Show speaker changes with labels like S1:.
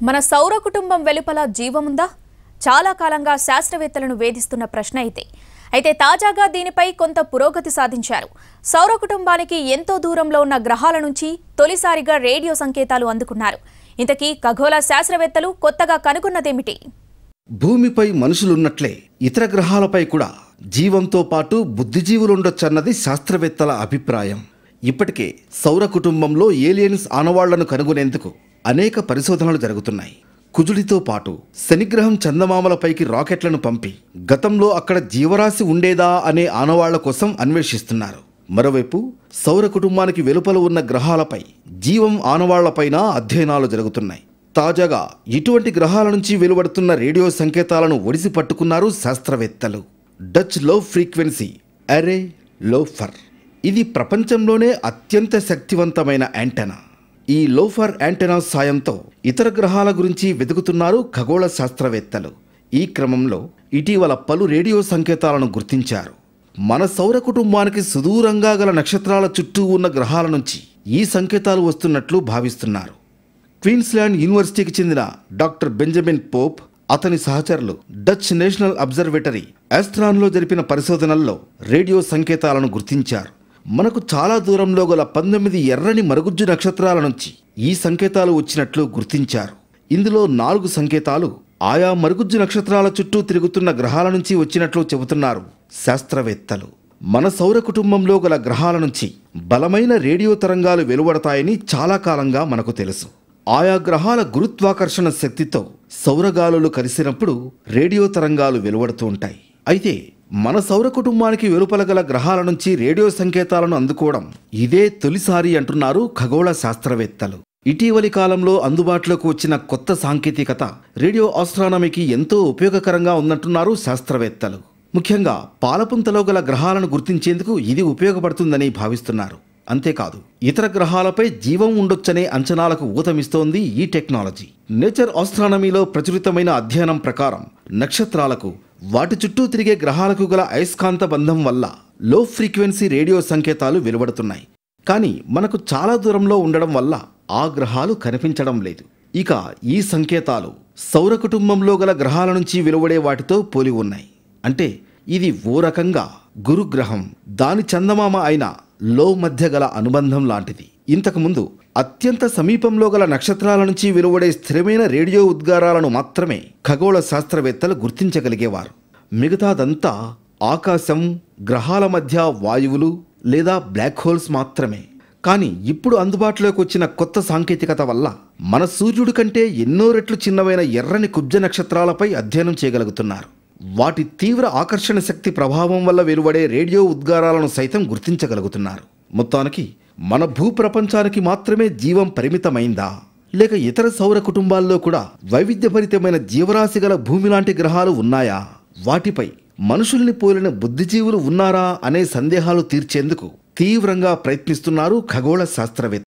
S1: మన సౌర కుటుంబం వెలుపల జీవముందా చాలా కాలంగా శాస్త్రవేత్తలను వేధిస్తున్న ప్రశ్న అయితే అయితే తాజాగా దీనిపై కొంత పురోగతి సాధించారు సౌర కుటుంబానికి ఎంతో దూరంలో ఉన్న గ్రహాల నుంచి తొలిసారిగా రేడియో సంకేతాలు అందుకున్నారు ఇంతకీ ఖగోళ శాస్త్రవేత్తలు కొత్తగా కనుగొన్నదేమిటి
S2: భూమిపై మనుషులున్నట్లే ఇతర గ్రహాలపై కూడా జీవంతో పాటు బుద్ధిజీవులుండొచ్చన్నది శాస్త్రవేత్తల అభిప్రాయం ఇప్పటికే సౌర కుటుంబంలో ఏలియన్స్ ఆనవాళ్లను కనుగొనేందుకు అనేక పరిశోధనలు జరుగుతున్నాయి కుజుడితో పాటు శనిగ్రహం చందమామలపైకి రాకెట్లను పంపి గతంలో అక్కడ జీవరాశి ఉండేదా అనే ఆనవాళ్ల కోసం అన్వేషిస్తున్నారు మరోవైపు సౌర కుటుంబానికి వెలుపల ఉన్న గ్రహాలపై జీవం ఆనవాళ్లపైన అధ్యయనాలు జరుగుతున్నాయి తాజాగా ఇటువంటి గ్రహాల నుంచి వెలువడుతున్న రేడియో సంకేతాలను ఒడిసి పట్టుకున్నారు శాస్త్రవేత్తలు డచ్ లో ఫ్రీక్వెన్సీ అరే లోఫర్ ఇది ప్రపంచంలోనే అత్యంత శక్తివంతమైన యాంటెనా ఈ లోఫర్ యాంటెనా సాయంతో ఇతర గ్రహాల గురించి వెతుకుతున్నారు ఖగోళ శాస్త్రవేత్తలు ఈ క్రమంలో ఇటీవల పలు రేడియో సంకేతాలను గుర్తించారు మన సౌర కుటుంబానికి సుదూరంగా గల నక్షత్రాల చుట్టూ ఉన్న గ్రహాల నుంచి ఈ సంకేతాలు వస్తున్నట్లు భావిస్తున్నారు క్వీన్స్లాండ్ యూనివర్సిటీకి చెందిన డాక్టర్ బెంజమిన్ పోప్ అతని సహచరులు డచ్ నేషనల్ అబ్జర్వేటరీ ఆస్ట్రాన్లో జరిపిన పరిశోధనల్లో రేడియో సంకేతాలను గుర్తించారు మనకు చాలా దూరంలో గల పంతొమ్మిది ఎర్రని మరుగుజ్జు నక్షత్రాల నుంచి ఈ సంకేతాలు వచ్చినట్లు గుర్తించారు ఇందులో నాలుగు సంకేతాలు ఆయా మరుగుజ్జు నక్షత్రాల చుట్టూ తిరుగుతున్న గ్రహాల నుంచి వచ్చినట్లు చెబుతున్నారు శాస్త్రవేత్తలు మన సౌర కుటుంబంలో గల గ్రహాల నుంచి బలమైన రేడియో తరంగాలు వెలువడతాయని చాలా కాలంగా మనకు తెలుసు ఆయా గ్రహాల గురుత్వాకర్షణ శక్తితో సౌరగాలులు కలిసినప్పుడు రేడియో తరంగాలు వెలువడుతూ ఉంటాయి అయితే మన సౌర కుటుంబానికి వెలుపల గల గ్రహాల నుంచి రేడియో సంకేతాలను అందుకోవడం ఇదే తొలిసారి అంటున్నారు ఖగోళ శాస్త్రవేత్తలు ఇటీవలి కాలంలో అందుబాటులోకి వచ్చిన కొత్త సాంకేతికత రేడియో ఆస్ట్రానమీకి ఎంతో ఉపయోగకరంగా ఉందంటున్నారు శాస్త్రవేత్తలు ముఖ్యంగా పాలపుంతలో గల గ్రహాలను గుర్తించేందుకు ఇది ఉపయోగపడుతుందని భావిస్తున్నారు అంతేకాదు ఇతర గ్రహాలపై జీవం ఉండొచ్చనే అంచనాలకు ఊతమిస్తోంది ఈ టెక్నాలజీ నేచర్ ఆస్ట్రానమీలో ప్రచురితమైన అధ్యయనం ప్రకారం నక్షత్రాలకు వాటి చుట్టూ తిరిగే గ్రహాలకు గల అయస్కాంత బంధం వల్ల లో ఫ్రీక్వెన్సీ రేడియో సంకేతాలు వెలువడుతున్నాయి కానీ మనకు చాలా దూరంలో ఉండడం వల్ల ఆ గ్రహాలు కనిపించడం లేదు ఇక ఈ సంకేతాలు సౌర కుటుంబంలో గల గ్రహాల నుంచి వెలువడే వాటితో పోలి ఉన్నాయి అంటే ఇది ఓ రకంగా గురుగ్రహం దాని చందమామ అయిన లో మధ్య గల అనుబంధం లాంటిది ఇంతకుముందు అత్యంత సమీపంలో గల నక్షత్రాల నుంచి వెలువడే స్థిరమైన రేడియో ఉద్గారాలను మాత్రమే ఖగోళ శాస్త్రవేత్తలు గుర్తించగలిగేవారు మిగతాదంతా ఆకాశం గ్రహాల మధ్య వాయువులు లేదా బ్లాక్ హోల్స్ మాత్రమే కానీ ఇప్పుడు అందుబాటులోకి వచ్చిన కొత్త సాంకేతికత వల్ల మన సూర్యుడి కంటే ఎన్నో రెట్లు చిన్నవైన ఎర్రని కుబ్జ నక్షత్రాలపై అధ్యయనం చేయగలుగుతున్నారు వాటి తీవ్ర ఆకర్షణ శక్తి ప్రభావం వల్ల వెలువడే రేడియో ఉద్గారాలను సైతం గుర్తించగలుగుతున్నారు మొత్తానికి మన భూప్రపంచానికి మాత్రమే జీవం పరిమితమైందా లేక ఇతర సౌర కుటుంబాల్లో కూడా వైవిధ్యభరితమైన జీవరాశి గల భూమి లాంటి గ్రహాలు ఉన్నాయా వాటిపై మనుషుల్ని పోలిన బుద్ధిజీవులు ఉన్నారా అనే సందేహాలు తీర్చేందుకు తీవ్రంగా ప్రయత్నిస్తున్నారు ఖగోళ శాస్త్రవేత్త